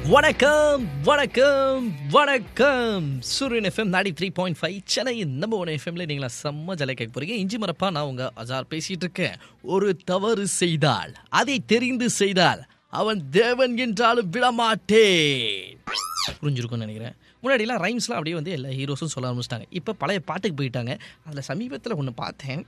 வணக்கம் வணக்கம் வணக்கம் சூரியன் எஃப்எம் நாடி த்ரீ பாயிண்ட் ஃபைவ் சென்னை நம்ம ஒன் எஃப்எம்ல நீங்களா செம்ம ஜலை கேட்க போறீங்க இஞ்சி மரப்பா நான் உங்க அஜார் பேசிட்டு இருக்கேன் ஒரு தவறு செய்தால் அதை தெரிந்து செய்தால் அவன் தேவன் என்றாலும் விடமாட்டேன் புரிஞ்சிருக்கும்னு நினைக்கிறேன் முன்னாடிலாம் ரைம்ஸ்லாம் அப்படியே வந்து எல்லா ஹீரோஸும் சொல்ல ஆரம்பிச்சிட்டாங்க இப்போ பழைய பாட்டுக்கு போயிட்டாங்க அதில் சமீபத்தில் ஒன்று பார்த்தேன்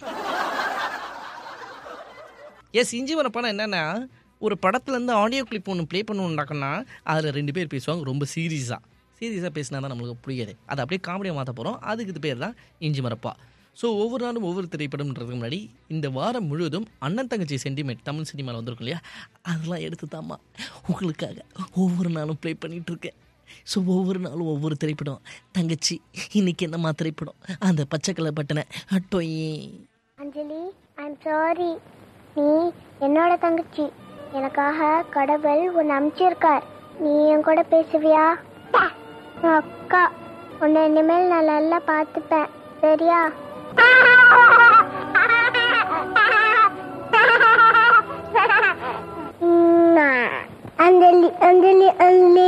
எஸ் இஞ்சி வரப்பானா என்னன்னா ஒரு படத்துலேருந்து ஆடியோ கிளிப் ஒன்று ப்ளே பண்ணணுன்னாக்கன்னா அதில் ரெண்டு பேர் பேசுவாங்க ரொம்ப சீரியஸாக சீரியஸாக பேசினா தான் நம்மளுக்கு புரியாது அதை அப்படியே காமெடியாக மாற்ற போகிறோம் அதுக்கு இது பேர் தான் இஞ்சி மரப்பா ஸோ ஒவ்வொரு நாளும் ஒவ்வொரு திரைப்படம்ன்றதுக்கு முன்னாடி இந்த வாரம் முழுவதும் அண்ணன் தங்கச்சி சென்டிமெண்ட் தமிழ் சினிமாவில் வந்திருக்கும் இல்லையா அதெல்லாம் எடுத்து தாம்மா உங்களுக்காக ஒவ்வொரு நாளும் ப்ளே பண்ணிகிட்டு இருக்கேன் ஸோ ஒவ்வொரு நாளும் ஒவ்வொரு திரைப்படம் தங்கச்சி இன்னைக்கு என்னம்மா திரைப்படம் அந்த பச்சை கலர் பட்டனை அட்டோயே அஞ்சலி ஐம் சாரி நீ என்னோட தங்கச்சி எனக்காக கடவுள் உன்னை அனுப்பிச்சிருக்கார் நீ என் கூட பேசுவியா உன் அக்கா உன்னை இனிமேல் நான் நல்லா பார்த்துப்பேன் சரியா உம், அஞ்சலி அஞ்சலி அஞ்சலி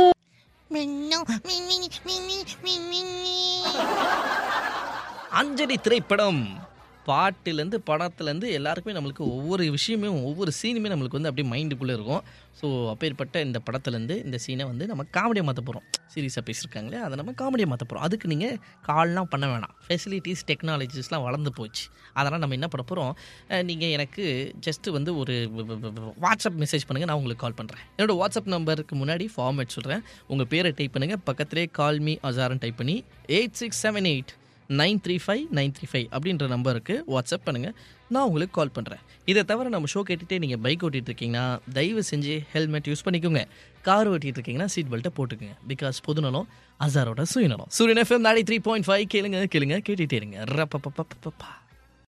அஞ்சலி திரைப்படம் பாட்டுலேருந்து படத்துலேருந்து எல்லாருக்குமே நம்மளுக்கு ஒவ்வொரு விஷயமே ஒவ்வொரு சீனுமே நம்மளுக்கு வந்து அப்படியே மைண்டுக்குள்ளே இருக்கும் ஸோ அப்பேற்பட்ட இந்த படத்துலேருந்து இந்த சீனை வந்து நம்ம காமெடியாக மாற்ற போகிறோம் சீரியஸாக பேசியிருக்காங்களே அதை நம்ம காமெடியாக மாற்ற போகிறோம் அதுக்கு நீங்கள் கால்லாம் பண்ண வேணாம் ஃபெசிலிட்டிஸ் டெக்னாலஜிஸ்லாம் வளர்ந்து போச்சு அதெல்லாம் நம்ம என்ன பண்ண போகிறோம் நீங்கள் எனக்கு ஜஸ்ட்டு வந்து ஒரு வாட்ஸ்அப் மெசேஜ் பண்ணுங்கள் நான் உங்களுக்கு கால் பண்ணுறேன் என்னோட வாட்ஸ்அப் நம்பருக்கு முன்னாடி ஃபார்மேட் சொல்கிறேன் உங்கள் பேரை டைப் பண்ணுங்கள் பக்கத்திலே கால் மீ அசாரன் டைப் பண்ணி eight six seven eight nine three five nine three five அப்படின்ற நம்பருக்கு வாட்ஸ்அப் பண்ணுங்கள் நான் உங்களுக்கு கால் பண்ணுறேன் இதை தவிர நம்ம ஷோ கேட்டுகிட்டே நீங்கள் பைக் ஓட்டிகிட்டு இருக்கீங்கன்னா தயவு செஞ்சு ஹெல்மெட் யூஸ் பண்ணிக்கோங்க கார் ஓட்டிகிட்டு இருக்கீங்கன்னா சீட் பெல்ட்டை போட்டுக்கோங்க பிகாஸ் பொதுநலம் அசாரோட சுயநலம் சூரியன் எஃப்எம் நாடி த்ரீ பாயிண்ட் ஃபைவ் கேளுங்க கேளுங்க கேட்டுகிட்டே இருங்க ரப்பப்பப்பப்பப்பா